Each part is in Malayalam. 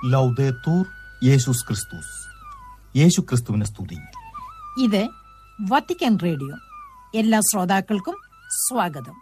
ലൗദേത്തൂർ യേശുസ് ക്രിസ്തുസ് യേശു ക്രിസ്തുവിനെ സ്തുതി ഇത് വത്തിക്കാൻ റേഡിയോ എല്ലാ ശ്രോതാക്കൾക്കും സ്വാഗതം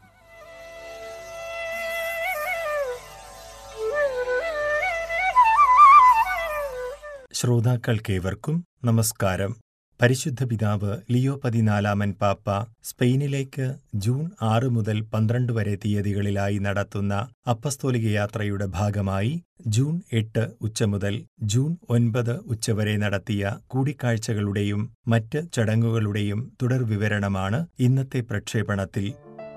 ശ്രോതാക്കൾക്കേവർക്കും നമസ്കാരം പരിശുദ്ധ പിതാവ് ലിയോ പതിനാലാമൻ പാപ്പ സ്പെയിനിലേക്ക് ജൂൺ ആറ് മുതൽ പന്ത്രണ്ട് വരെ തീയതികളിലായി നടത്തുന്ന അപ്പസ്തോലിക യാത്രയുടെ ഭാഗമായി ജൂൺ എട്ട് ഉച്ച മുതൽ ജൂൺ ഒൻപത് ഉച്ചവരെ നടത്തിയ കൂടിക്കാഴ്ചകളുടെയും മറ്റ് ചടങ്ങുകളുടെയും തുടർവിവരണമാണ് ഇന്നത്തെ പ്രക്ഷേപണത്തിൽ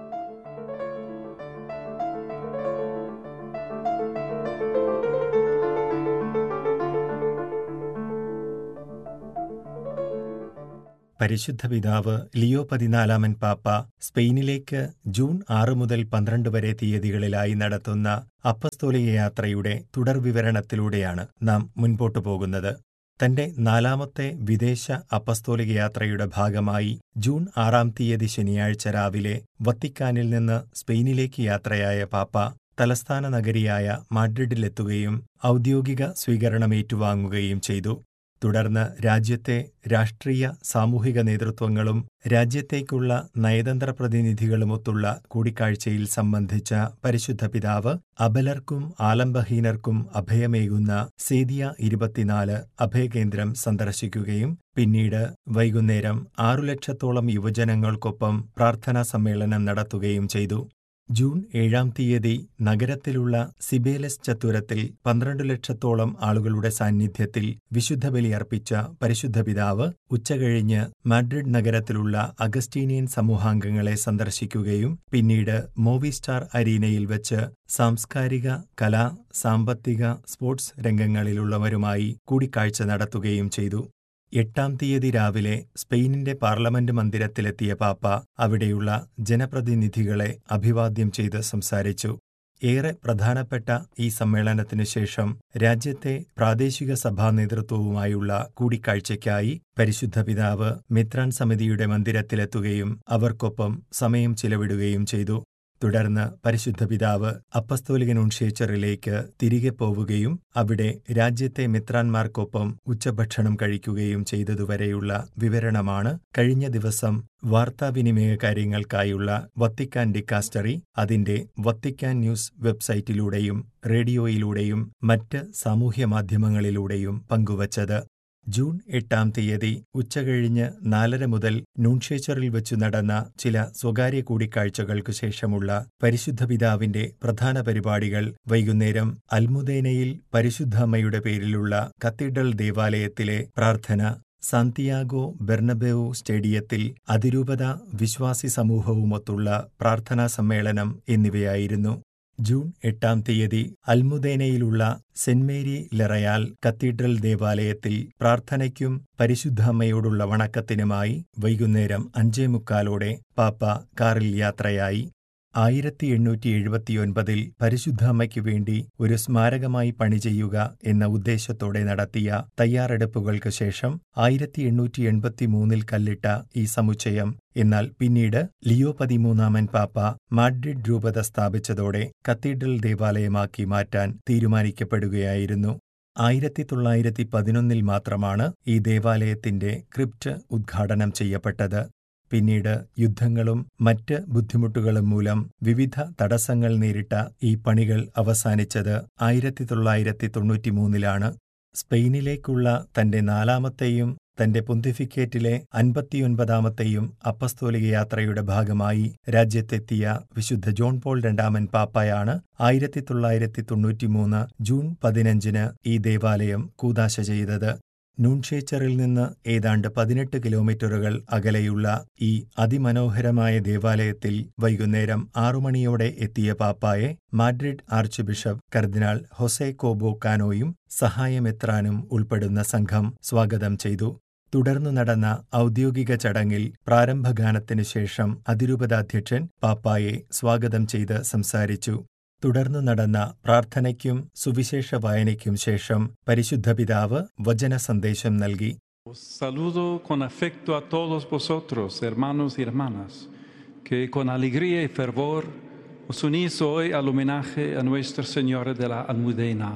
പരിശുദ്ധ പിതാവ് ലിയോ പതിനാലാമൻ പാപ്പ സ്പെയിനിലേക്ക് ജൂൺ ആറ് മുതൽ പന്ത്രണ്ട് വരെ തീയതികളിലായി നടത്തുന്ന അപ്പസ്തോലിക യാത്രയുടെ തുടർവിവരണത്തിലൂടെയാണ് നാം മുൻപോട്ടു പോകുന്നത് തന്റെ നാലാമത്തെ വിദേശ അപ്പസ്തോലിക യാത്രയുടെ ഭാഗമായി ജൂൺ ആറാം തീയതി ശനിയാഴ്ച രാവിലെ വത്തിക്കാനിൽ നിന്ന് സ്പെയിനിലേക്ക് യാത്രയായ പാപ്പ തലസ്ഥാന നഗരിയായ മാഡ്രിഡിലെത്തുകയും ഔദ്യോഗിക സ്വീകരണം ഏറ്റുവാങ്ങുകയും ചെയ്തു തുടർന്ന് രാജ്യത്തെ രാഷ്ട്രീയ സാമൂഹിക നേതൃത്വങ്ങളും രാജ്യത്തേക്കുള്ള നയതന്ത്ര പ്രതിനിധികളുമൊത്തുള്ള കൂടിക്കാഴ്ചയിൽ സംബന്ധിച്ച പരിശുദ്ധ പിതാവ് അബലർക്കും ആലംബഹീനർക്കും അഭയമേകുന്ന സേദിയ ഇരുപത്തിനാല് അഭയകേന്ദ്രം സന്ദർശിക്കുകയും പിന്നീട് വൈകുന്നേരം ആറു ലക്ഷത്തോളം യുവജനങ്ങൾക്കൊപ്പം പ്രാർത്ഥനാ സമ്മേളനം നടത്തുകയും ചെയ്തു ജൂൺ ഏഴാം തീയതി നഗരത്തിലുള്ള സിബേലസ് ചത്തുരത്തിൽ പന്ത്രണ്ട് ലക്ഷത്തോളം ആളുകളുടെ സാന്നിധ്യത്തിൽ വിശുദ്ധ ബലി അർപ്പിച്ച പരിശുദ്ധ പിതാവ് ഉച്ചകഴിഞ്ഞ് മാഡ്രിഡ് നഗരത്തിലുള്ള അഗസ്റ്റീനിയൻ സമൂഹാംഗങ്ങളെ സന്ദർശിക്കുകയും പിന്നീട് മൂവി സ്റ്റാർ അരീനയിൽ വെച്ച് സാംസ്കാരിക കലാ സാമ്പത്തിക സ്പോർട്സ് രംഗങ്ങളിലുള്ളവരുമായി കൂടിക്കാഴ്ച നടത്തുകയും ചെയ്തു എട്ടാം തീയതി രാവിലെ സ്പെയിനിന്റെ പാർലമെന്റ് മന്ദിരത്തിലെത്തിയ പാപ്പ അവിടെയുള്ള ജനപ്രതിനിധികളെ അഭിവാദ്യം ചെയ്ത് സംസാരിച്ചു ഏറെ പ്രധാനപ്പെട്ട ഈ സമ്മേളനത്തിനു ശേഷം രാജ്യത്തെ പ്രാദേശിക സഭാ നേതൃത്വവുമായുള്ള കൂടിക്കാഴ്ചയ്ക്കായി പരിശുദ്ധ പിതാവ് മിത്രാൻ സമിതിയുടെ മന്ദിരത്തിലെത്തുകയും അവർക്കൊപ്പം സമയം ചിലവിടുകയും ചെയ്തു തുടർന്ന് പരിശുദ്ധ പിതാവ് അപ്പസ്തോലികൻ ഉൺഷേച്ചറിലേക്ക് തിരികെ പോവുകയും അവിടെ രാജ്യത്തെ മിത്രാന്മാർക്കൊപ്പം ഉച്ചഭക്ഷണം കഴിക്കുകയും ചെയ്തതുവരെയുള്ള വിവരണമാണ് കഴിഞ്ഞ ദിവസം വാർത്താവിനിമയ കാര്യങ്ങൾക്കായുള്ള വത്തിക്കാൻ ഡിക്കാസ്റ്ററി അതിന്റെ വത്തിക്കാൻ ന്യൂസ് വെബ്സൈറ്റിലൂടെയും റേഡിയോയിലൂടെയും മറ്റ് സാമൂഹ്യമാധ്യമങ്ങളിലൂടെയും പങ്കുവച്ചത് ജൂൺ എട്ടാം തീയതി ഉച്ചകഴിഞ്ഞ് നാലര മുതൽ നൂൺഷേച്ചറിൽ വെച്ചു നടന്ന ചില സ്വകാര്യ കൂടിക്കാഴ്ചകൾക്കു ശേഷമുള്ള പരിശുദ്ധ പിതാവിന്റെ പ്രധാന പരിപാടികൾ വൈകുന്നേരം അൽമുദേനയിൽ പരിശുദ്ധ അമ്മയുടെ പേരിലുള്ള കത്തീഡ്രൽ ദേവാലയത്തിലെ പ്രാർത്ഥന സാന്തിയാഗോ ബെർണബേവു സ്റ്റേഡിയത്തിൽ അതിരൂപത വിശ്വാസി സമൂഹവുമൊത്തുള്ള പ്രാർത്ഥനാ സമ്മേളനം എന്നിവയായിരുന്നു ജൂൺ എട്ടാം തീയതി അൽമുദേനയിലുള്ള സെന്റ് മേരി ലെറയാൽ കത്തീഡ്രൽ ദേവാലയത്തിൽ പ്രാർത്ഥനയ്ക്കും പരിശുദ്ധ അമ്മയോടുള്ള വണക്കത്തിനുമായി വൈകുന്നേരം അഞ്ചേ മുക്കാലോടെ പാപ്പ കാറിൽ യാത്രയായി ആയിരത്തി എണ്ണൂറ്റി എഴുപത്തിയൊൻപതിൽ പരിശുദ്ധ അമ്മയ്ക്കു വേണ്ടി ഒരു സ്മാരകമായി പണി ചെയ്യുക എന്ന ഉദ്ദേശത്തോടെ നടത്തിയ തയ്യാറെടുപ്പുകൾക്ക് ശേഷം ആയിരത്തി എണ്ണൂറ്റി എൺപത്തിമൂന്നിൽ കല്ലിട്ട ഈ സമുച്ചയം എന്നാൽ പിന്നീട് ലിയോ പതിമൂന്നാമൻ പാപ്പ മാഡ്രിഡ് രൂപത സ്ഥാപിച്ചതോടെ കത്തീഡ്രൽ ദേവാലയമാക്കി മാറ്റാൻ തീരുമാനിക്കപ്പെടുകയായിരുന്നു ആയിരത്തി തൊള്ളായിരത്തി പതിനൊന്നിൽ മാത്രമാണ് ഈ ദേവാലയത്തിന്റെ ക്രിപ്റ്റ് ഉദ്ഘാടനം ചെയ്യപ്പെട്ടത് പിന്നീട് യുദ്ധങ്ങളും മറ്റ് ബുദ്ധിമുട്ടുകളും മൂലം വിവിധ തടസ്സങ്ങൾ നേരിട്ട ഈ പണികൾ അവസാനിച്ചത് ആയിരത്തി തൊള്ളായിരത്തി തൊണ്ണൂറ്റിമൂന്നിലാണ് സ്പെയിനിലേക്കുള്ള തന്റെ നാലാമത്തെയും തന്റെ പൊന്തിഫിക്കേറ്റിലെ അൻപത്തിയൊൻപതാമത്തെയും അപ്പസ്തോലിക യാത്രയുടെ ഭാഗമായി രാജ്യത്തെത്തിയ വിശുദ്ധ ജോൺ പോൾ രണ്ടാമൻ പാപ്പയാണ് ആയിരത്തി തൊള്ളായിരത്തി തൊണ്ണൂറ്റിമൂന്ന് ജൂൺ പതിനഞ്ചിന് ഈ ദേവാലയം കൂതാശ ചെയ്തത് നൂൺഷേച്ചറിൽ നിന്ന് ഏതാണ്ട് പതിനെട്ട് കിലോമീറ്ററുകൾ അകലെയുള്ള ഈ അതിമനോഹരമായ ദേവാലയത്തിൽ വൈകുന്നേരം ആറുമണിയോടെ എത്തിയ പാപ്പായെ മാഡ്രിഡ് ആർച്ച് ബിഷപ്പ് കർദിനാൾ ഹൊസെ കോബോ കാനോയും സഹായമെത്രാനും ഉൾപ്പെടുന്ന സംഘം സ്വാഗതം ചെയ്തു തുടർന്നു നടന്ന ഔദ്യോഗിക ചടങ്ങിൽ പ്രാരംഭഗാനത്തിനു ശേഷം അതിരൂപതാധ്യക്ഷൻ പാപ്പായെ സ്വാഗതം ചെയ്ത് സംസാരിച്ചു തുടർന്നു നടന്ന പ്രാർത്ഥനയ്ക്കും സുവിശേഷ വായനയ്ക്കും ശേഷം പരിശുദ്ധ പിതാവ് വചന സന്ദേശം നൽകി Os saludo con afecto a todos vosotros, hermanos y hermanas, que con alegría y fervor os unís hoy al homenaje a Nuestra Señora de la Almudena,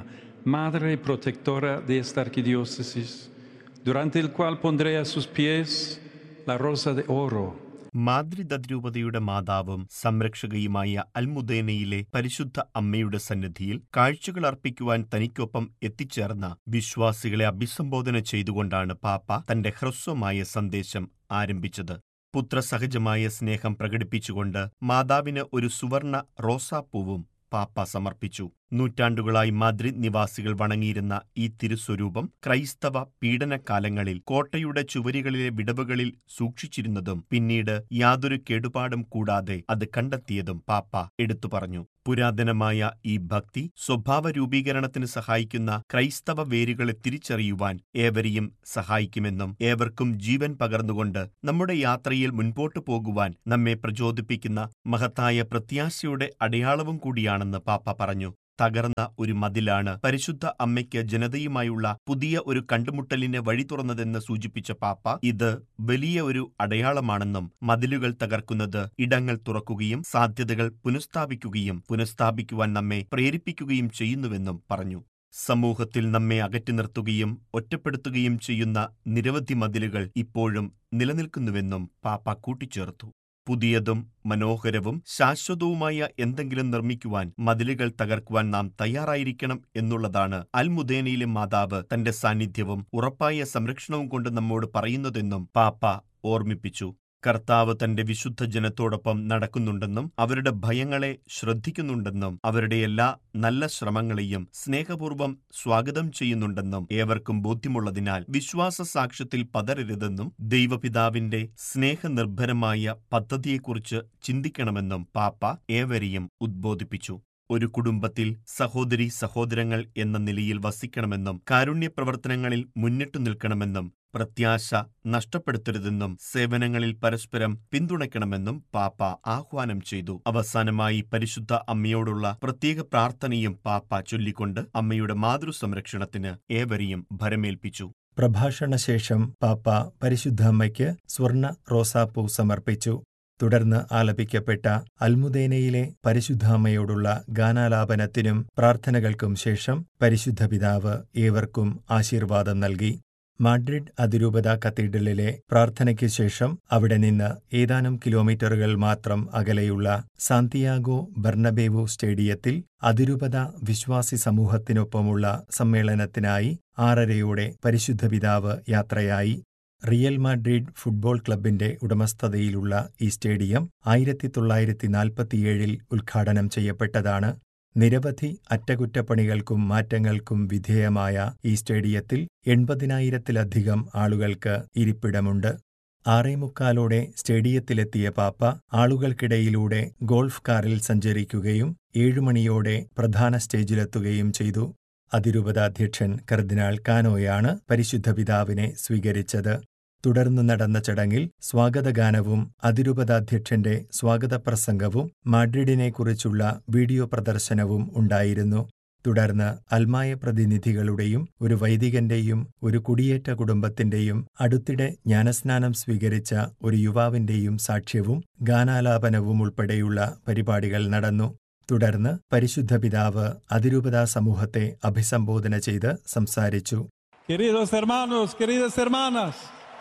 Madre protectora de esta arquidiócesis, durante el cual pondré a sus pies la rosa de oro മാദ്രിദ് അതിരൂപതയുടെ മാതാവും സംരക്ഷകയുമായ അൽമുദേനയിലെ പരിശുദ്ധ അമ്മയുടെ സന്നിധിയിൽ കാഴ്ചകൾ അർപ്പിക്കുവാൻ തനിക്കൊപ്പം എത്തിച്ചേർന്ന വിശ്വാസികളെ അഭിസംബോധന ചെയ്തുകൊണ്ടാണ് പാപ്പ തന്റെ ഹ്രസ്വമായ സന്ദേശം ആരംഭിച്ചത് പുത്രസഹജമായ സ്നേഹം പ്രകടിപ്പിച്ചുകൊണ്ട് മാതാവിന് ഒരു സുവർണ റോസാപ്പൂവും പാപ്പ സമർപ്പിച്ചു നൂറ്റാണ്ടുകളായി മാദ്രിദ് നിവാസികൾ വണങ്ങിയിരുന്ന ഈ തിരുസ്വരൂപം ക്രൈസ്തവ പീഡനകാലങ്ങളിൽ കോട്ടയുടെ ചുവരുകളിലെ വിടവുകളിൽ സൂക്ഷിച്ചിരുന്നതും പിന്നീട് യാതൊരു കേടുപാടും കൂടാതെ അത് കണ്ടെത്തിയതും പാപ്പ എടുത്തു പറഞ്ഞു പുരാതനമായ ഈ ഭക്തി സ്വഭാവ രൂപീകരണത്തിന് സഹായിക്കുന്ന ക്രൈസ്തവ വേരുകളെ തിരിച്ചറിയുവാൻ ഏവരെയും സഹായിക്കുമെന്നും ഏവർക്കും ജീവൻ പകർന്നുകൊണ്ട് നമ്മുടെ യാത്രയിൽ മുൻപോട്ടു പോകുവാൻ നമ്മെ പ്രചോദിപ്പിക്കുന്ന മഹത്തായ പ്രത്യാശയുടെ അടയാളവും കൂടിയാണെന്ന് പാപ്പ പറഞ്ഞു തകർന്ന ഒരു മതിലാണ് പരിശുദ്ധ അമ്മയ്ക്ക് ജനതയുമായുള്ള പുതിയ ഒരു കണ്ടുമുട്ടലിന് വഴി തുറന്നതെന്ന് സൂചിപ്പിച്ച പാപ്പ ഇത് വലിയ ഒരു അടയാളമാണെന്നും മതിലുകൾ തകർക്കുന്നത് ഇടങ്ങൾ തുറക്കുകയും സാധ്യതകൾ പുനഃസ്ഥാപിക്കുകയും പുനഃസ്ഥാപിക്കുവാൻ നമ്മെ പ്രേരിപ്പിക്കുകയും ചെയ്യുന്നുവെന്നും പറഞ്ഞു സമൂഹത്തിൽ നമ്മെ അകറ്റി നിർത്തുകയും ഒറ്റപ്പെടുത്തുകയും ചെയ്യുന്ന നിരവധി മതിലുകൾ ഇപ്പോഴും നിലനിൽക്കുന്നുവെന്നും പാപ്പ കൂട്ടിച്ചേർത്തു പുതിയതും മനോഹരവും ശാശ്വതവുമായ എന്തെങ്കിലും നിർമ്മിക്കുവാൻ മതിലുകൾ തകർക്കുവാൻ നാം തയ്യാറായിരിക്കണം എന്നുള്ളതാണ് അൽമുദേനയിലെ മാതാവ് തന്റെ സാന്നിധ്യവും ഉറപ്പായ സംരക്ഷണവും കൊണ്ട് നമ്മോട് പറയുന്നതെന്നും പാപ്പ ഓർമ്മിപ്പിച്ചു കർത്താവ് തന്റെ വിശുദ്ധ ജനത്തോടൊപ്പം നടക്കുന്നുണ്ടെന്നും അവരുടെ ഭയങ്ങളെ ശ്രദ്ധിക്കുന്നുണ്ടെന്നും അവരുടെ എല്ലാ നല്ല ശ്രമങ്ങളെയും സ്നേഹപൂർവ്വം സ്വാഗതം ചെയ്യുന്നുണ്ടെന്നും ഏവർക്കും ബോധ്യമുള്ളതിനാൽ വിശ്വാസ സാക്ഷ്യത്തിൽ പതരരുതെന്നും ദൈവപിതാവിന്റെ സ്നേഹനിർഭരമായ പദ്ധതിയെക്കുറിച്ച് ചിന്തിക്കണമെന്നും പാപ്പ ഏവരെയും ഉദ്ബോധിപ്പിച്ചു ഒരു കുടുംബത്തിൽ സഹോദരി സഹോദരങ്ങൾ എന്ന നിലയിൽ വസിക്കണമെന്നും കാരുണ്യ പ്രവർത്തനങ്ങളിൽ മുന്നിട്ടു നിൽക്കണമെന്നും പ്രത്യാശ നഷ്ടപ്പെടുത്തരുതെന്നും സേവനങ്ങളിൽ പരസ്പരം പിന്തുണയ്ക്കണമെന്നും പാപ്പ ആഹ്വാനം ചെയ്തു അവസാനമായി പരിശുദ്ധ അമ്മയോടുള്ള പ്രത്യേക പ്രാർത്ഥനയും പാപ്പ ചൊല്ലിക്കൊണ്ട് അമ്മയുടെ മാതൃസംരക്ഷണത്തിന് ഏവരെയും ഭരമേൽപ്പിച്ചു പ്രഭാഷണശേഷം പാപ്പ പരിശുദ്ധ അമ്മയ്ക്ക് സ്വർണ റോസാപ്പൂ സമർപ്പിച്ചു തുടർന്ന് ആലപിക്കപ്പെട്ട അൽമുദേനയിലെ പരിശുദ്ധാമ്മയോടുള്ള ഗാനാലാപനത്തിനും പ്രാർത്ഥനകൾക്കും ശേഷം പരിശുദ്ധ പിതാവ് ഏവർക്കും ആശീർവാദം നൽകി മാഡ്രിഡ് അതിരൂപത കത്തീഡ്രലിലെ പ്രാർത്ഥനയ്ക്ക് ശേഷം അവിടെ നിന്ന് ഏതാനും കിലോമീറ്ററുകൾ മാത്രം അകലെയുള്ള സാന്തിയാഗോ ബർണബേവു സ്റ്റേഡിയത്തിൽ അതിരൂപത വിശ്വാസി സമൂഹത്തിനൊപ്പമുള്ള സമ്മേളനത്തിനായി ആറരയോടെ പരിശുദ്ധ പിതാവ് യാത്രയായി റിയൽ മാഡ്രിഡ് ഫുട്ബോൾ ക്ലബിന്റെ ഉടമസ്ഥതയിലുള്ള ഈ സ്റ്റേഡിയം ആയിരത്തി തൊള്ളായിരത്തി നാൽപ്പത്തിയേഴിൽ ഉദ്ഘാടനം ചെയ്യപ്പെട്ടതാണ് നിരവധി അറ്റകുറ്റപ്പണികൾക്കും മാറ്റങ്ങൾക്കും വിധേയമായ ഈ സ്റ്റേഡിയത്തിൽ എൺപതിനായിരത്തിലധികം ആളുകൾക്ക് ഇരിപ്പിടമുണ്ട് ആറേമുക്കാലോടെ സ്റ്റേഡിയത്തിലെത്തിയ പാപ്പ ആളുകൾക്കിടയിലൂടെ ഗോൾഫ് കാറിൽ സഞ്ചരിക്കുകയും ഏഴുമണിയോടെ പ്രധാന സ്റ്റേജിലെത്തുകയും ചെയ്തു അതിരൂപതാധ്യക്ഷൻ കർദിനാൾ കാനോയാണ് പരിശുദ്ധ പിതാവിനെ സ്വീകരിച്ചത് തുടർന്ന് നടന്ന ചടങ്ങിൽ സ്വാഗതഗാനവും അതിരൂപതാധ്യക്ഷന്റെ സ്വാഗതപ്രസംഗവും മാഡ്രിഡിനെക്കുറിച്ചുള്ള വീഡിയോ പ്രദർശനവും ഉണ്ടായിരുന്നു തുടർന്ന് അൽമായ പ്രതിനിധികളുടെയും ഒരു വൈദികന്റെയും ഒരു കുടിയേറ്റ കുടുംബത്തിന്റെയും അടുത്തിടെ ജ്ഞാനസ്നാനം സ്വീകരിച്ച ഒരു യുവാവിന്റെയും സാക്ഷ്യവും ഗാനാലാപനവും ഉൾപ്പെടെയുള്ള പരിപാടികൾ നടന്നു തുടർന്ന് പരിശുദ്ധ പിതാവ് അതിരൂപതാ സമൂഹത്തെ അഭിസംബോധന ചെയ്ത് സംസാരിച്ചു Queridos hermanos, queridas hermanas,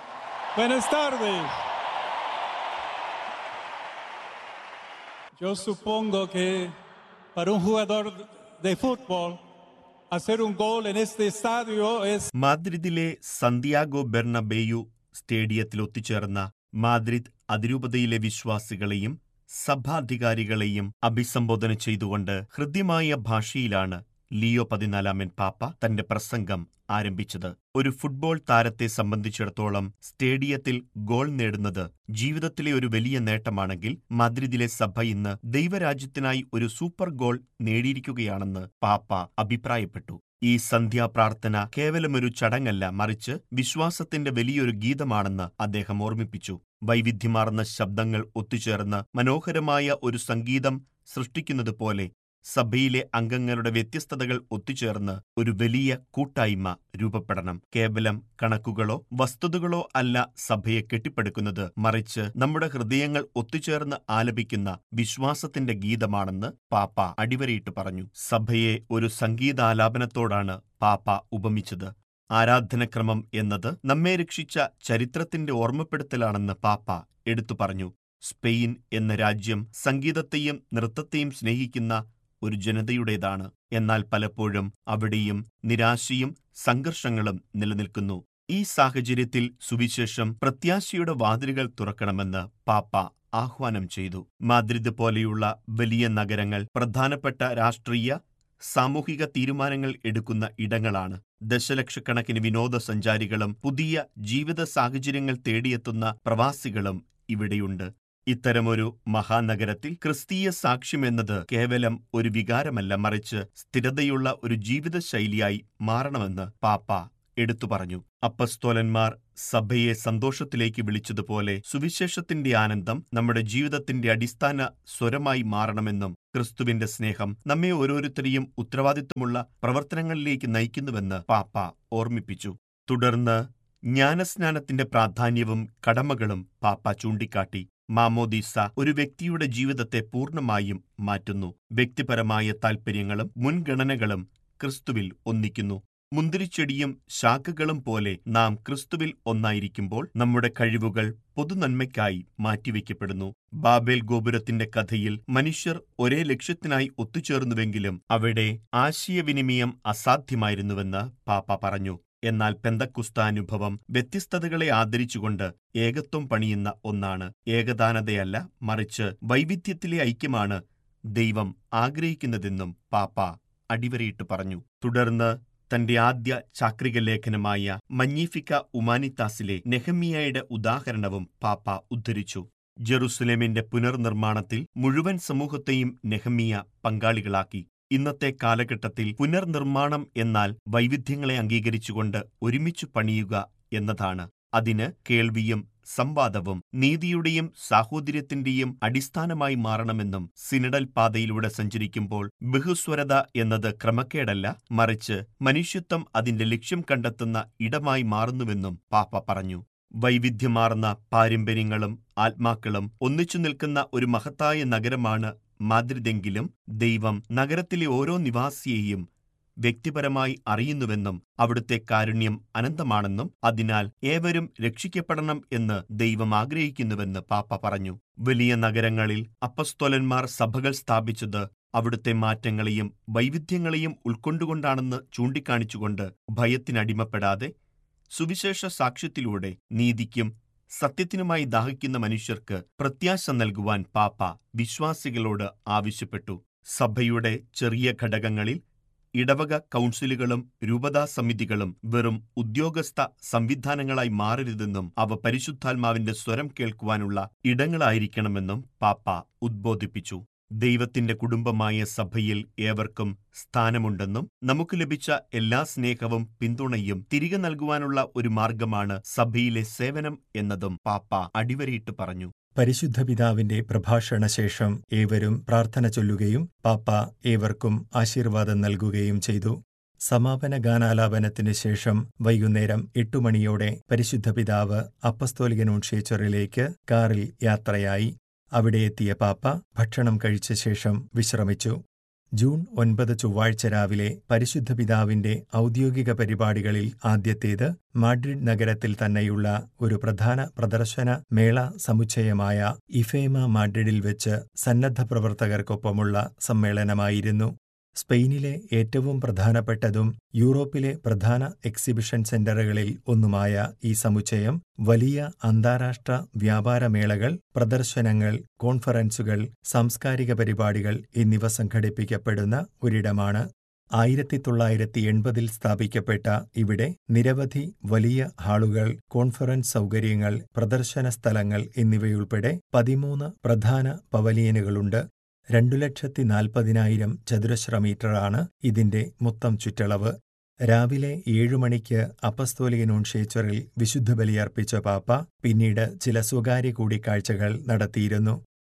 buenas tardes. Yo supongo que para un jugador de fútbol, hacer un gol en este estadio es മാദ്രിദിലെ സന്തിയാഗോ ബെർണബേയു സ്റ്റേഡിയത്തിൽ ഒത്തുചേർന്ന മാദ്രിദ് അതിരൂപതയിലെ വിശ്വാസികളെയും സഭാധികാരികളെയും അഭിസംബോധന ചെയ്തുകൊണ്ട് ഹൃദ്യമായ ഭാഷയിലാണ് ലിയോ പതിനാലാമൻ പാപ്പ തന്റെ പ്രസംഗം ആരംഭിച്ചത് ഒരു ഫുട്ബോൾ താരത്തെ സംബന്ധിച്ചിടത്തോളം സ്റ്റേഡിയത്തിൽ ഗോൾ നേടുന്നത് ജീവിതത്തിലെ ഒരു വലിയ നേട്ടമാണെങ്കിൽ മദ്രിദിലെ സഭ ഇന്ന് ദൈവരാജ്യത്തിനായി ഒരു സൂപ്പർ ഗോൾ നേടിയിരിക്കുകയാണെന്ന് പാപ്പ അഭിപ്രായപ്പെട്ടു ഈ സന്ധ്യാപ്രാർത്ഥന കേവലമൊരു ചടങ്ങല്ല മറിച്ച് വിശ്വാസത്തിന്റെ വലിയൊരു ഗീതമാണെന്ന് അദ്ദേഹം ഓർമ്മിപ്പിച്ചു വൈവിധ്യമാർന്ന ശബ്ദങ്ങൾ ഒത്തുചേർന്ന് മനോഹരമായ ഒരു സംഗീതം സൃഷ്ടിക്കുന്നതുപോലെ സഭയിലെ അംഗങ്ങളുടെ വ്യത്യസ്തതകൾ ഒത്തുചേർന്ന് ഒരു വലിയ കൂട്ടായ്മ രൂപപ്പെടണം കേവലം കണക്കുകളോ വസ്തുതകളോ അല്ല സഭയെ കെട്ടിപ്പടുക്കുന്നത് മറിച്ച് നമ്മുടെ ഹൃദയങ്ങൾ ഒത്തുചേർന്ന് ആലപിക്കുന്ന വിശ്വാസത്തിന്റെ ഗീതമാണെന്ന് പാപ്പ അടിവരയിട്ട് പറഞ്ഞു സഭയെ ഒരു സംഗീതാലാപനത്തോടാണ് പാപ്പ ഉപമിച്ചത് ആരാധനക്രമം എന്നത് നമ്മെ രക്ഷിച്ച ചരിത്രത്തിന്റെ ഓർമ്മപ്പെടുത്തലാണെന്ന് പാപ്പ എടുത്തു പറഞ്ഞു സ്പെയിൻ എന്ന രാജ്യം സംഗീതത്തെയും നൃത്തത്തെയും സ്നേഹിക്കുന്ന ഒരു ജനതയുടേതാണ് എന്നാൽ പലപ്പോഴും അവിടെയും നിരാശയും സംഘർഷങ്ങളും നിലനിൽക്കുന്നു ഈ സാഹചര്യത്തിൽ സുവിശേഷം പ്രത്യാശയുടെ വാതിലുകൾ തുറക്കണമെന്ന് പാപ്പ ആഹ്വാനം ചെയ്തു മാദ്രിദ് പോലെയുള്ള വലിയ നഗരങ്ങൾ പ്രധാനപ്പെട്ട രാഷ്ട്രീയ സാമൂഹിക തീരുമാനങ്ങൾ എടുക്കുന്ന ഇടങ്ങളാണ് ദശലക്ഷക്കണക്കിന് വിനോദസഞ്ചാരികളും പുതിയ ജീവിത സാഹചര്യങ്ങൾ തേടിയെത്തുന്ന പ്രവാസികളും ഇവിടെയുണ്ട് ഇത്തരമൊരു മഹാനഗരത്തിൽ ക്രിസ്തീയ സാക്ഷ്യമെന്നത് കേവലം ഒരു വികാരമല്ല മറിച്ച് സ്ഥിരതയുള്ള ഒരു ജീവിതശൈലിയായി മാറണമെന്ന് പാപ്പ എടുത്തു പറഞ്ഞു അപ്പസ്തോലന്മാർ സഭയെ സന്തോഷത്തിലേക്ക് വിളിച്ചതുപോലെ സുവിശേഷത്തിന്റെ ആനന്ദം നമ്മുടെ ജീവിതത്തിന്റെ അടിസ്ഥാന സ്വരമായി മാറണമെന്നും ക്രിസ്തുവിന്റെ സ്നേഹം നമ്മെ ഓരോരുത്തരെയും ഉത്തരവാദിത്വമുള്ള പ്രവർത്തനങ്ങളിലേക്ക് നയിക്കുന്നുവെന്ന് പാപ്പ ഓർമ്മിപ്പിച്ചു തുടർന്ന് ജ്ഞാനസ്നാനത്തിന്റെ പ്രാധാന്യവും കടമകളും പാപ്പ ചൂണ്ടിക്കാട്ടി മാമോദീസ ഒരു വ്യക്തിയുടെ ജീവിതത്തെ പൂർണ്ണമായും മാറ്റുന്നു വ്യക്തിപരമായ താൽപ്പര്യങ്ങളും മുൻഗണനകളും ക്രിസ്തുവിൽ ഒന്നിക്കുന്നു മുന്തിരിച്ചെടിയും ശാഖകളും പോലെ നാം ക്രിസ്തുവിൽ ഒന്നായിരിക്കുമ്പോൾ നമ്മുടെ കഴിവുകൾ പൊതുനന്മയ്ക്കായി മാറ്റിവെക്കപ്പെടുന്നു ബാബേൽ ഗോപുരത്തിന്റെ കഥയിൽ മനുഷ്യർ ഒരേ ലക്ഷ്യത്തിനായി ഒത്തുചേർന്നുവെങ്കിലും അവിടെ ആശയവിനിമയം അസാധ്യമായിരുന്നുവെന്ന് പാപ്പ പറഞ്ഞു എന്നാൽ പെന്തക്കുസ്താനുഭവം വ്യത്യസ്തതകളെ ആദരിച്ചുകൊണ്ട് ഏകത്വം പണിയുന്ന ഒന്നാണ് ഏകദാനതയല്ല മറിച്ച് വൈവിധ്യത്തിലെ ഐക്യമാണ് ദൈവം ആഗ്രഹിക്കുന്നതെന്നും പാപ്പ അടിവരയിട്ട് പറഞ്ഞു തുടർന്ന് തന്റെ ആദ്യ ചാക്രിക ലേഖനമായ മഞ്ഞീഫിക്ക ഉമാനിത്താസിലെ നെഹമിയയുടെ ഉദാഹരണവും പാപ്പ ഉദ്ധരിച്ചു ജെറുസലേമിന്റെ പുനർനിർമ്മാണത്തിൽ മുഴുവൻ സമൂഹത്തെയും നെഹമിയ പങ്കാളികളാക്കി ഇന്നത്തെ കാലഘട്ടത്തിൽ പുനർനിർമ്മാണം എന്നാൽ വൈവിധ്യങ്ങളെ അംഗീകരിച്ചുകൊണ്ട് ഒരുമിച്ചു പണിയുക എന്നതാണ് അതിന് കേൾവിയും സംവാദവും നീതിയുടെയും സാഹോദര്യത്തിന്റെയും അടിസ്ഥാനമായി മാറണമെന്നും സിനഡൽ പാതയിലൂടെ സഞ്ചരിക്കുമ്പോൾ ബഹുസ്വരത എന്നത് ക്രമക്കേടല്ല മറിച്ച് മനുഷ്യത്വം അതിന്റെ ലക്ഷ്യം കണ്ടെത്തുന്ന ഇടമായി മാറുന്നുവെന്നും പാപ്പ പറഞ്ഞു വൈവിധ്യമാർന്ന പാരമ്പര്യങ്ങളും ആത്മാക്കളും ഒന്നിച്ചു നിൽക്കുന്ന ഒരു മഹത്തായ നഗരമാണ് മാദ്രിദെങ്കിലും ദൈവം നഗരത്തിലെ ഓരോ നിവാസിയെയും വ്യക്തിപരമായി അറിയുന്നുവെന്നും അവിടുത്തെ കാരുണ്യം അനന്തമാണെന്നും അതിനാൽ ഏവരും രക്ഷിക്കപ്പെടണം എന്ന് ദൈവം ആഗ്രഹിക്കുന്നുവെന്ന് പാപ്പ പറഞ്ഞു വലിയ നഗരങ്ങളിൽ അപ്പസ്തോലന്മാർ സഭകൾ സ്ഥാപിച്ചത് അവിടുത്തെ മാറ്റങ്ങളെയും വൈവിധ്യങ്ങളെയും ഉൾക്കൊണ്ടുകൊണ്ടാണെന്ന് ചൂണ്ടിക്കാണിച്ചുകൊണ്ട് ഭയത്തിനടിമപ്പെടാതെ സുവിശേഷ സാക്ഷ്യത്തിലൂടെ നീതിക്കും സത്യത്തിനുമായി ദാഹിക്കുന്ന മനുഷ്യർക്ക് പ്രത്യാശ നൽകുവാൻ പാപ്പ വിശ്വാസികളോട് ആവശ്യപ്പെട്ടു സഭയുടെ ചെറിയ ഘടകങ്ങളിൽ ഇടവക കൗൺസിലുകളും രൂപതാ സമിതികളും വെറും ഉദ്യോഗസ്ഥ സംവിധാനങ്ങളായി മാറരുതെന്നും അവ പരിശുദ്ധാത്മാവിന്റെ സ്വരം കേൾക്കുവാനുള്ള ഇടങ്ങളായിരിക്കണമെന്നും പാപ്പ ഉദ്ബോധിപ്പിച്ചു ദൈവത്തിന്റെ കുടുംബമായ സഭയിൽ ഏവർക്കും സ്ഥാനമുണ്ടെന്നും നമുക്ക് ലഭിച്ച എല്ലാ സ്നേഹവും പിന്തുണയും തിരികെ നൽകുവാനുള്ള ഒരു മാർഗമാണ് സഭയിലെ സേവനം എന്നതും പാപ്പ അടിവരയിട്ട് പറഞ്ഞു പരിശുദ്ധ പിതാവിന്റെ പ്രഭാഷണശേഷം ഏവരും പ്രാർത്ഥന ചൊല്ലുകയും പാപ്പ ഏവർക്കും ആശീർവാദം നൽകുകയും ചെയ്തു സമാപന ഗാനാലാപനത്തിനു ശേഷം വൈകുന്നേരം എട്ടു മണിയോടെ പരിശുദ്ധ പിതാവ് അപ്പസ്തോലികനൂൺഷേച്ചറിലേക്ക് കാറിൽ യാത്രയായി അവിടെ എത്തിയ പാപ്പ ഭക്ഷണം കഴിച്ച ശേഷം വിശ്രമിച്ചു ജൂൺ ഒൻപത് ചൊവ്വാഴ്ച രാവിലെ പരിശുദ്ധ പിതാവിന്റെ ഔദ്യോഗിക പരിപാടികളിൽ ആദ്യത്തേത് മാഡ്രിഡ് നഗരത്തിൽ തന്നെയുള്ള ഒരു പ്രധാന പ്രദർശന മേള സമുച്ചയമായ ഇഫേമ മാഡ്രിഡിൽ വെച്ച് സന്നദ്ധ പ്രവർത്തകർക്കൊപ്പമുള്ള സമ്മേളനമായിരുന്നു സ്പെയിനിലെ ഏറ്റവും പ്രധാനപ്പെട്ടതും യൂറോപ്പിലെ പ്രധാന എക്സിബിഷൻ സെന്ററുകളിൽ ഒന്നുമായ ഈ സമുച്ചയം വലിയ അന്താരാഷ്ട്ര വ്യാപാരമേളകൾ പ്രദർശനങ്ങൾ കോൺഫറൻസുകൾ സാംസ്കാരിക പരിപാടികൾ എന്നിവ സംഘടിപ്പിക്കപ്പെടുന്ന ഒരിടമാണ് ആയിരത്തി തൊള്ളായിരത്തി എൺപതിൽ സ്ഥാപിക്കപ്പെട്ട ഇവിടെ നിരവധി വലിയ ഹാളുകൾ കോൺഫറൻസ് സൗകര്യങ്ങൾ പ്രദർശന സ്ഥലങ്ങൾ എന്നിവയുൾപ്പെടെ പതിമൂന്ന് പ്രധാന പവലിയനുകളുണ്ട് രണ്ടു ലക്ഷത്തി നാൽപ്പതിനായിരം ചതുരശ്ര മീറ്ററാണ് ഇതിന്റെ മൊത്തം ചുറ്റളവ് രാവിലെ ഏഴു മണിക്ക് അപ്പസ്തോലികനൂൺഷേച്ചറിൽ വിശുദ്ധ ബലിയർപ്പിച്ച പാപ്പ പിന്നീട് ചില സ്വകാര്യ കൂടിക്കാഴ്ചകൾ നടത്തിയിരുന്നു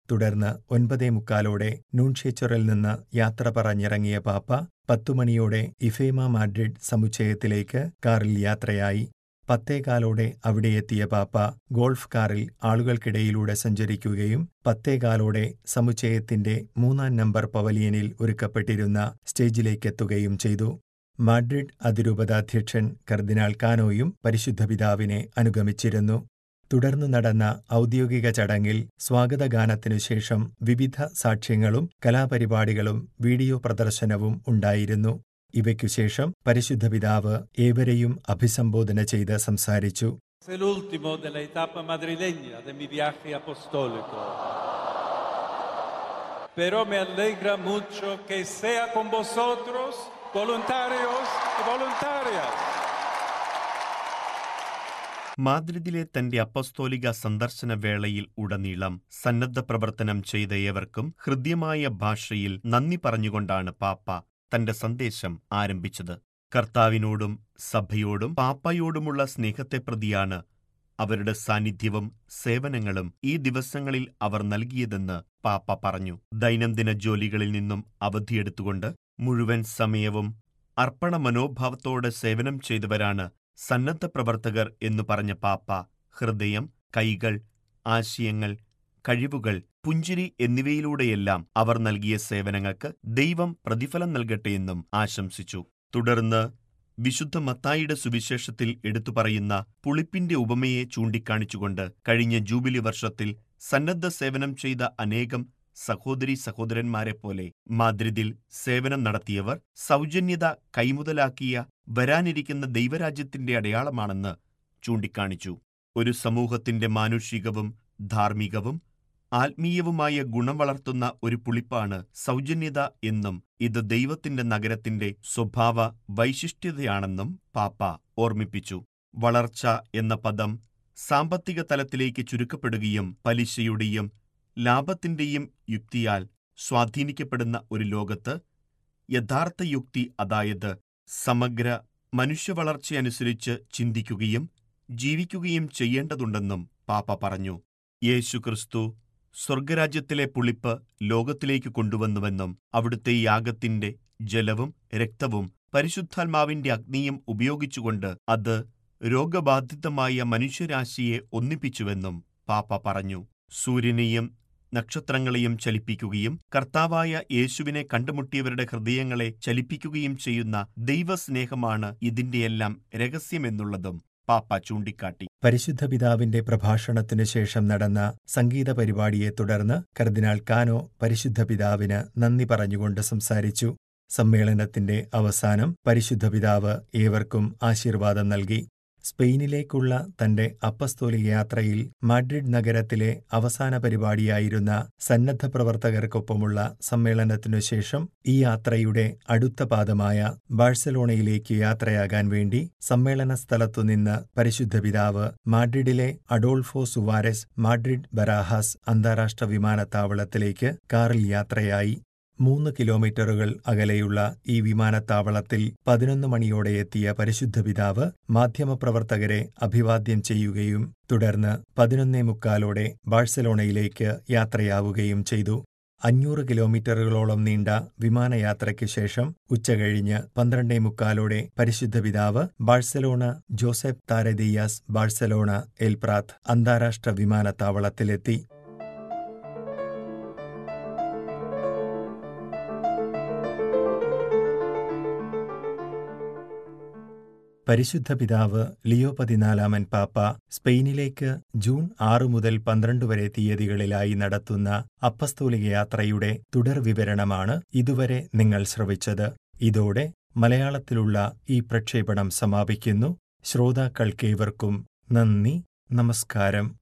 തുടർന്ന് ഒൻപതേ മുക്കാലോടെ നൂൺഷേച്ചറിൽ നിന്ന് യാത്ര പറഞ്ഞിറങ്ങിയ പാപ്പ പത്തുമണിയോടെ ഇഫേമ മാഡ്രിഡ് സമുച്ചയത്തിലേക്ക് കാറിൽ യാത്രയായി പത്തേകാലോടെ അവിടെയെത്തിയ പാപ്പ ഗോൾഫ് കാറിൽ ആളുകൾക്കിടയിലൂടെ സഞ്ചരിക്കുകയും പത്തേകാലോടെ സമുച്ചയത്തിന്റെ മൂന്നാം നമ്പർ പവലിയനിൽ ഒരുക്കപ്പെട്ടിരുന്ന സ്റ്റേജിലേക്കെത്തുകയും ചെയ്തു മാഡ്രിഡ് അതിരൂപതാധ്യക്ഷൻ കർദിനാൾ കാനോയും പരിശുദ്ധ പിതാവിനെ അനുഗമിച്ചിരുന്നു തുടർന്നു നടന്ന ഔദ്യോഗിക ചടങ്ങിൽ സ്വാഗതഗാനത്തിനു ശേഷം വിവിധ സാക്ഷ്യങ്ങളും കലാപരിപാടികളും വീഡിയോ പ്രദർശനവും ഉണ്ടായിരുന്നു ഇവയ്ക്കു ശേഷം പരിശുദ്ധ പിതാവ് ഏവരെയും അഭിസംബോധന ചെയ്ത് സംസാരിച്ചു Es el último de la etapa madrileña de mi viaje apostólico. Pero me alegra mucho que sea con vosotros, voluntarios y voluntarias. മാദ്രിദിലെ തന്റെ അപ്പസ്തോലിക സന്ദർശന വേളയിൽ ഉടനീളം സന്നദ്ധ പ്രവർത്തനം ചെയ്ത ഏവർക്കും ഹൃദ്യമായ ഭാഷയിൽ നന്ദി പറഞ്ഞുകൊണ്ടാണ് പാപ്പ തന്റെ സന്ദേശം ആരംഭിച്ചത് കർത്താവിനോടും സഭയോടും പാപ്പയോടുമുള്ള സ്നേഹത്തെ പ്രതിയാണ് അവരുടെ സാന്നിധ്യവും സേവനങ്ങളും ഈ ദിവസങ്ങളിൽ അവർ നൽകിയതെന്ന് പാപ്പ പറഞ്ഞു ദൈനംദിന ജോലികളിൽ നിന്നും അവധിയെടുത്തുകൊണ്ട് മുഴുവൻ സമയവും അർപ്പണ മനോഭാവത്തോടെ സേവനം ചെയ്തവരാണ് സന്നദ്ധ പ്രവർത്തകർ എന്നു പറഞ്ഞ പാപ്പ ഹൃദയം കൈകൾ ആശയങ്ങൾ കഴിവുകൾ പുഞ്ചിരി എന്നിവയിലൂടെയെല്ലാം അവർ നൽകിയ സേവനങ്ങൾക്ക് ദൈവം പ്രതിഫലം നൽകട്ടെയെന്നും ആശംസിച്ചു തുടർന്ന് വിശുദ്ധ മത്തായിയുടെ സുവിശേഷത്തിൽ എടുത്തു പറയുന്ന പുളിപ്പിന്റെ ഉപമയെ ചൂണ്ടിക്കാണിച്ചുകൊണ്ട് കഴിഞ്ഞ ജൂബിലി വർഷത്തിൽ സന്നദ്ധ സേവനം ചെയ്ത അനേകം സഹോദരീ സഹോദരന്മാരെപ്പോലെ മാദ്രിദിൽ സേവനം നടത്തിയവർ സൗജന്യത കൈമുതലാക്കിയ വരാനിരിക്കുന്ന ദൈവരാജ്യത്തിന്റെ അടയാളമാണെന്ന് ചൂണ്ടിക്കാണിച്ചു ഒരു സമൂഹത്തിന്റെ മാനുഷികവും ധാർമ്മികവും ആത്മീയവുമായ ഗുണം വളർത്തുന്ന ഒരു പുളിപ്പാണ് സൗജന്യത എന്നും ഇത് ദൈവത്തിന്റെ നഗരത്തിന്റെ സ്വഭാവ വൈശിഷ്ട്യതയാണെന്നും പാപ്പ ഓർമ്മിപ്പിച്ചു വളർച്ച എന്ന പദം സാമ്പത്തിക തലത്തിലേക്ക് ചുരുക്കപ്പെടുകയും പലിശയുടെയും ലാഭത്തിന്റെയും യുക്തിയാൽ സ്വാധീനിക്കപ്പെടുന്ന ഒരു ലോകത്ത് യഥാർത്ഥ യുക്തി അതായത് സമഗ്ര മനുഷ്യവളർച്ചയനുസരിച്ച് ചിന്തിക്കുകയും ജീവിക്കുകയും ചെയ്യേണ്ടതുണ്ടെന്നും പാപ്പ പറഞ്ഞു യേശുക്രിസ്തു സ്വർഗരാജ്യത്തിലെ പുളിപ്പ് ലോകത്തിലേക്ക് കൊണ്ടുവന്നുവെന്നും അവിടുത്തെ യാഗത്തിന്റെ ജലവും രക്തവും പരിശുദ്ധാത്മാവിന്റെ അഗ്നിയും ഉപയോഗിച്ചുകൊണ്ട് അത് രോഗബാധിതമായ മനുഷ്യരാശിയെ ഒന്നിപ്പിച്ചുവെന്നും പാപ്പ പറഞ്ഞു സൂര്യനെയും നക്ഷത്രങ്ങളെയും ചലിപ്പിക്കുകയും കർത്താവായ യേശുവിനെ കണ്ടുമുട്ടിയവരുടെ ഹൃദയങ്ങളെ ചലിപ്പിക്കുകയും ചെയ്യുന്ന ദൈവസ്നേഹമാണ് ഇതിന്റെയെല്ലാം രഹസ്യമെന്നുള്ളതും പാപ്പ ചൂണ്ടിക്കാട്ടി പരിശുദ്ധ പിതാവിന്റെ പ്രഭാഷണത്തിനു ശേഷം നടന്ന സംഗീത പരിപാടിയെ തുടർന്ന് കർദിനാൾ കാനോ പരിശുദ്ധ പിതാവിന് നന്ദി പറഞ്ഞുകൊണ്ട് സംസാരിച്ചു സമ്മേളനത്തിന്റെ അവസാനം പരിശുദ്ധ പിതാവ് ഏവർക്കും ആശീർവാദം നൽകി സ്പെയിനിലേക്കുള്ള തന്റെ അപ്പസ്തോലിക യാത്രയിൽ മാഡ്രിഡ് നഗരത്തിലെ അവസാന പരിപാടിയായിരുന്ന സന്നദ്ധ പ്രവർത്തകർക്കൊപ്പമുള്ള സമ്മേളനത്തിനു ശേഷം ഈ യാത്രയുടെ അടുത്ത പാദമായ ബാഴ്സലോണയിലേക്ക് യാത്രയാകാൻ വേണ്ടി സമ്മേളന സ്ഥലത്തുനിന്ന് പരിശുദ്ധ പിതാവ് മാഡ്രിഡിലെ അഡോൾഫോ സുവാരസ് മാഡ്രിഡ് ബരാഹാസ് അന്താരാഷ്ട്ര വിമാനത്താവളത്തിലേക്ക് കാറിൽ യാത്രയായി മൂന്ന് കിലോമീറ്ററുകൾ അകലെയുള്ള ഈ വിമാനത്താവളത്തിൽ പതിനൊന്ന് മണിയോടെ എത്തിയ പരിശുദ്ധ പിതാവ് മാധ്യമപ്രവർത്തകരെ അഭിവാദ്യം ചെയ്യുകയും തുടർന്ന് പതിനൊന്നേ മുക്കാലോടെ ബാഴ്സലോണയിലേക്ക് യാത്രയാവുകയും ചെയ്തു അഞ്ഞൂറ് കിലോമീറ്ററുകളോളം നീണ്ട വിമാനയാത്രയ്ക്ക് ശേഷം ഉച്ചകഴിഞ്ഞ് പന്ത്രണ്ടേ മുക്കാലോടെ പരിശുദ്ധ പിതാവ് Barcelona Josep Tarradellas Barcelona El Prat അന്താരാഷ്ട്ര വിമാനത്താവളത്തിലെത്തി പരിശുദ്ധ പിതാവ് ലിയോ പതിനാലാമൻ പാപ്പ സ്പെയിനിലേക്ക് ജൂൺ ആറ് മുതൽ പന്ത്രണ്ട് വരെ തീയതികളിലായി നടത്തുന്ന അപ്പസ്തോലിക യാത്രയുടെ തുടർ വിവരണമാണ് ഇതുവരെ നിങ്ങൾ ശ്രവിച്ചത് ഇതോടെ മലയാളത്തിലുള്ള ഈ പ്രക്ഷേപണം സമാപിക്കുന്നു ശ്രോതാക്കൾക്കേവർക്കും നന്ദി നമസ്കാരം